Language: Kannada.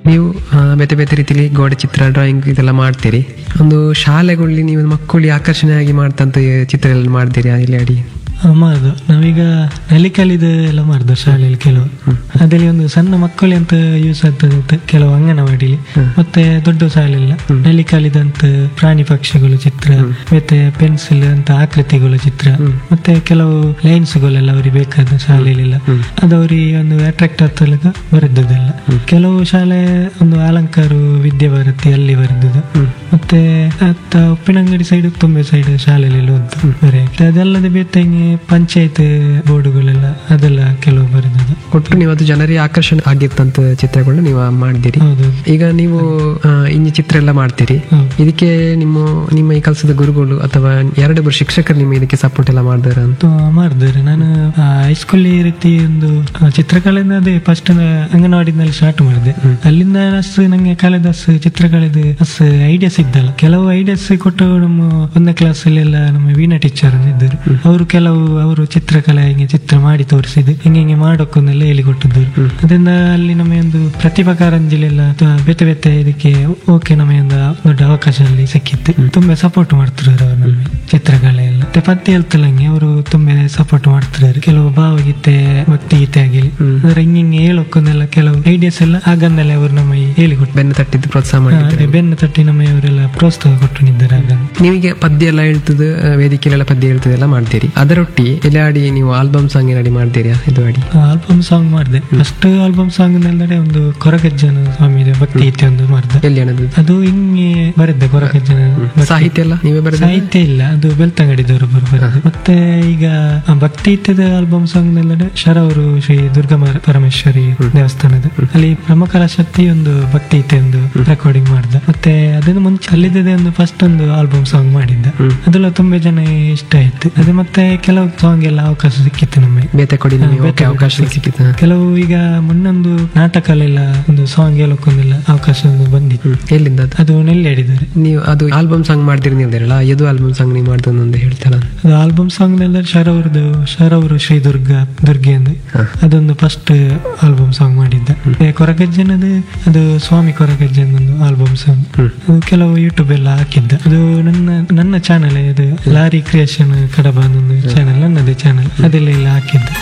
ನೀವು ಆ, ಬೇತೆ ಬೇತೆ ರೀತಿಲಿ ಗೋಡೆ ಚಿತ್ರ ಡ್ರಾಯಿಂಗ್ ಇದೆಲ್ಲ ಮಾಡ್ತೀರಿ ಒಂದು ಶಾಲೆಗಳಲ್ಲಿ ನೀವು ಮಕ್ಕಳಿಗೆ ಆಕರ್ಷಣೆಯಾಗಿ ಮಾಡ್ತಂತ ಚಿತ್ರ ಎಲ್ಲ ಮಾಡ್ತೀರಿ ಇಲ್ಲಿ ಅಡಿ ಆ, ಮಾಡುದು ನಾವೀಗ ನಲಿಕಲಿದ ಎಲ್ಲ ಮಾಡುದು ಶಾಲೆಯಲ್ಲಿ ಕೆಲವು ಅದ್ರಲ್ಲಿ ಒಂದು ಸಣ್ಣ ಮಕ್ಕಳು ಅಂತ ಯೂಸ್ ಆಗ್ತದೆ ಕೆಲವು ಅಂಗನವಾಡಿಲಿ ಮತ್ತೆ ದೊಡ್ಡ ಶಾಲೆಲ್ಲ ನಲಿಕಲಿದಂತ ಪ್ರಾಣಿ ಪಕ್ಷಿಗಳು ಚಿತ್ರ ಮತ್ತೆ ಪೆನ್ಸಿಲ್ ಅಂತ ಆಕೃತಿಗಳ ಚಿತ್ರ ಮತ್ತೆ ಕೆಲವು ಲೈನ್ಸ್ ಗಳೆಲ್ಲ ಅವ್ರಿಗೆ ಬೇಕಾದ ಶಾಲೆಯಲ್ಲೆಲ್ಲ ಅದು ಅವ್ರಿಗೆ ಒಂದು ಅಟ್ರಾಕ್ಟ್ ಆಗ್ತಲಕ ಬರೆದದೆಲ್ಲ ಕೆಲವು ಶಾಲೆ ಒಂದು ಅಲಂಕಾರ ವಿದ್ಯಾಭಾರತಿ ಅಲ್ಲಿ ಬರೆದದ್ದು ಮತ್ತೆ ಅತ್ತ ಉಪ್ಪಿನಂಗಡಿ ಸೈಡ್ ತುಂಬೆ ಸೈಡ್ ಶಾಲೆಯಲ್ಲಿ ಓದ್ದು ಬರೆ ಅದಲ್ಲದೆ ಬೇತಂಗೆ ಪಂಚಾಯತ್ ಬೋರ್ಡುಗಳೆಲ್ಲ ಅದೆಲ್ಲ ಕೆಲವು ಬರೆದದ್ದು ಒಟ್ಟು ನೀವು ಅದು ಜನರಿಗೆ ಆಕರ್ಷಣೆ ಆಗಿರ್ತಂತ ಚಿತ್ರಗಳನ್ನ ನೀವು ಮಾಡಿದಿರಿ ಹೌದು ಈಗ ನೀವು ಆ, ಇಂಜಿ ಚಿತ್ರ ಎಲ್ಲ ಮಾಡ್ತೀರಿ ಹೌದು. ಇದಕ್ಕೆ ನಿಮ್ಮ ನಿಮ್ಮ ಈ ಕೆಲಸದ ಗುರುಗಳು ಅಥವಾ ಎರಡೊಬ್ಬರು ಶಿಕ್ಷಕರು ನಿಮ್ಮ ಇದಕ್ಕೆ ಸಪೋರ್ಟ್ ಎಲ್ಲ ಮಾಡಿದಾರ ಅಂತ ಆ, ಮಾಡಿದ್ದಾರೆ ನಾನು ಹೈಸ್ಕೂಲ್ ಈ ರೀತಿ ಒಂದು ಆ, ಚಿತ್ರಕಲೆಯಿಂದ ಅದೇ ಫಸ್ಟ್ ಅಂಗನವಾಡಿನಲ್ಲಿ ಸ್ಟಾರ್ಟ್ ಮಾಡಿದೆ ಅಲ್ಲಿಂದ ಅಷ್ಟು ನಂಗೆ ಕಳೆದ ಅಷ್ಟು ಚಿತ್ರಕಲೆದು ಅಷ್ಟು ಐಡಿಯಾಸ್ ಇದ್ದಲ್ಲ ಕೆಲವು ಐಡಿಯಾಸ್ ಕೊಟ್ಟು ನಮ್ಮ ಒಂದನೇ ಕ್ಲಾಸ್ ಅಲ್ಲಿ ಎಲ್ಲ ನಮ್ಮ ವೀಣಾ ಟೀಚರ್ ಇದ್ದರು ಅವರು ಕೆಲವು ಅವರು ಚಿತ್ರಕಲೆ ಹಿಂಗೆ ಚಿತ್ರ ಮಾಡಿ ತೋರಿಸಿದ್ದು ಹಿಂಗೆ ಹಿಂಗೆ ಮಾಡೋಕೊಂದೆಲ್ಲ ಹೇಳಿಕೊಟ್ಟಿದ್ದರು ಅದರಿಂದ ಅಲ್ಲಿ ನಮಗೆ ಒಂದು ಪ್ರತಿಭಾ ಕಾರಂಜಿಲೆಲ್ಲ ಅಥವಾ ಬೇತೆ ಬೇತೆ ಇದಕ್ಕೆ ಓಕೆ ನಮಗೆ ಒಂದು ದೊಡ್ಡ ಅವಕಾಶ ಅಲ್ಲಿ ಸಿಕ್ಕಿತ್ತು ತುಂಬಾ ಸಪೋರ್ಟ್ ಮಾಡ್ತಿದ್ರು ಅವರು ನಮಗೆ ಚಿತ್ರಕಲೆ ಎಲ್ಲ ಮತ್ತೆ ಪದ್ಯ ಹೇಳ್ತಲಂಗೆ ಅವರು ತುಂಬಾ ಸಪೋರ್ಟ್ ಮಾಡ್ತಿದ್ದಾರೆ ಕೆಲವು ಭಾವಗೀತೆ ಭಕ್ತಿ ಗೀತೆ ಆಗಿಲಿ ಅಂದ್ರೆ ಹಿಂಗೆ ಹಿಂಗೆ ಹೇಳೋಕೊಂದೆಲ್ಲ ಕೆಲವು ಐಡಿಯಾಸ್ ಎಲ್ಲ ಆಗಂದಲ್ಲೇ ಅವರು ನಮಗೆ ಹೇಳಿಕೊಟ್ಟು ಬೆನ್ನು ತಟ್ಟಿದ್ದು ಪ್ರೋತ್ಸಾಹ ಮಾಡಿ ಬೆನ್ನು ತಟ್ಟಿ ನಮಗೆ ಅವರೆಲ್ಲ ಪ್ರೋತ್ಸಾಹ ಕೊಟ್ಟಿದ್ದಾರೆ ಆಗ ನೀವೀಗ ಪದ್ಯ ಎಲ್ಲ ಹೇಳ್ತದ ವೇದಿಕೆಯಲ್ಲೆಲ್ಲ ಪದ್ಯ ಹೇಳ್ತದೆಲ್ಲ ಮಾಡ್ತೀರಿ ಅದರೊಟ್ಟಿ ಎಲ್ಲ ಆಡಿ ನೀವು ಆಲ್ಬಮ್ ಸಾಂಗ್ ಏನಾಡಿ ಮಾಡ್ತೀರಿ ಇದು ಆಡಿ ಆಲ್ಬಮ್ ಸಾಂಗ್ ಮಾಡಿದೆ ಫಸ್ಟ್ ಆಲ್ಬಮ್ ಸಾಂಗ್ ನೆಲ್ಲಡೆ ಒಂದು ಕೊರಗಜ್ಜನ ಸ್ವಾಮಿ ಭಕ್ತಿ ಗೀತೆ ಒಂದು ಮಾಡಿದೆ ಎಲ್ಲಿ ಅನ್ನೋದು ಅದು ಹಿಂಗೆ ಬರೆದೆ ಕೊರಗಜ್ಜನ ಭಕ್ತಿ. ಸಾಹಿತ್ಯ ಎಲ್ಲ ನೀವೇ ಬರೆದ ಸಾಹಿತ್ಯ ಇಲ್ಲ ಅದು ಬೆಳ್ತಂಗಡಿದವರು ಬರೋದು ಮತ್ತೆ ಈಗ ಆ ಭಕ್ತಿ ಇತ್ತದ ಆಲ್ಬಮ್ ಸಾಂಗ್ ನೆಲ್ಲಡೆ ಶರವರು ಶ್ರೀ ದುರ್ಗಾ ಮಾರ- ಪರಮೇಶ್ವರಿ ದೇವಸ್ಥಾನದ ಅಲ್ಲಿ ಪ್ರಮುಖ ಶಕ್ತಿ ಒಂದು ಭಕ್ತಿ ಗೀತೆ ಒಂದು ರೆಕಾರ್ಡಿಂಗ್ ಮಾಡಿದೆ ಮತ್ತೆ ಅದನ್ನು ಮುಂಚೆ ಅಲ್ಲಿದ್ದೇ ಒಂದು ಫಸ್ಟ್ ಒಂದು ಆಲ್ಬಮ್ ಸಾಂಗ್ ಮಾಡಿದ್ದ ಅದೆಲ್ಲ ತುಂಬಾ ಜನ ಇಷ್ಟ ಆಯ್ತು ಅದೇ ಮತ್ತೆ ಕೆಲವು ಸಾಂಗ್ ಎಲ್ಲ ಅವಕಾಶ ಸಿಕ್ಕಿತ್ತು ನಮಗೆ ಬೇತೆ ಕೊಡಿ ನಿಮಗೆ ಬೇತೆ ಓಕೆ ಅವಕಾಶ ಸಿಕ್ಕಿತ್ತು ಕೆಲವು ಈಗ ಮೊನ್ನೊಂದು ನಾಟಕಲೆಲ್ಲ ಒಂದು ಸಾಂಗ್ ಹೇಳೋಕೊಂದೆಲ್ಲ ಅವಕಾಶ ಒಂದು ಬಂದಿತ್ತು ಎಲ್ಲಿಂದ ಅದು ಅದು ನೆಲ್ಲಿ ಆಡಿದ್ದಾರೆ ನೀವು ಅದು ಆಲ್ಬಮ್ ಸಾಂಗ್ ಮಾಡ್ತೀರಿ ನೀವು ಹೇಳಿರಲ್ಲ ಎದು ಆಲ್ಬಮ್ ಸಾಂಗ್ ನೀವು ಮಾಡ್ತಂದು ಒಂದು ಹೇಳ್ತಾರ ಅದು ಆಲ್ಬಮ್ ಸಾಂಗ್ ನೆಲ್ಲ ಶರವ್ರದ್ದು ಶರವರು ಶ್ರೀ ದುರ್ಗಾ ದುರ್ಗೆ ಎಂದು ಅದೊಂದು ಫಸ್ಟ್ ಆಲ್ಬಮ್ ಸಾಂಗ್ ಮಾಡಿದ್ದ ಮತ್ತೆ ಕೊರಗಜ್ಜನದು ಅದು ಸ್ವಾಮಿ ಕೊರಗಜ್ಜನ ಒಂದು ಆಲ್ಬಮ್ ಸಾಂಗ್ ಅದು ಕೆಲವು ಯೂಟ್ಯೂಬ್ ಎಲ್ಲ ಹಾಕಿದ್ದ ಅದು ನನ್ನ ನನ್ನ ಚಾನಲ್ ಇದು ಲಾರಿ ಕ್ರಿಯೇಷನ್ ಕಡಬ ಒಂದು ಚಾನಲ್ ನನ್ನದೇ ಚಾನಲ್ ಅದೆಲ್ಲ ಎಲ್ಲ ಹಾಕಿದ್ದ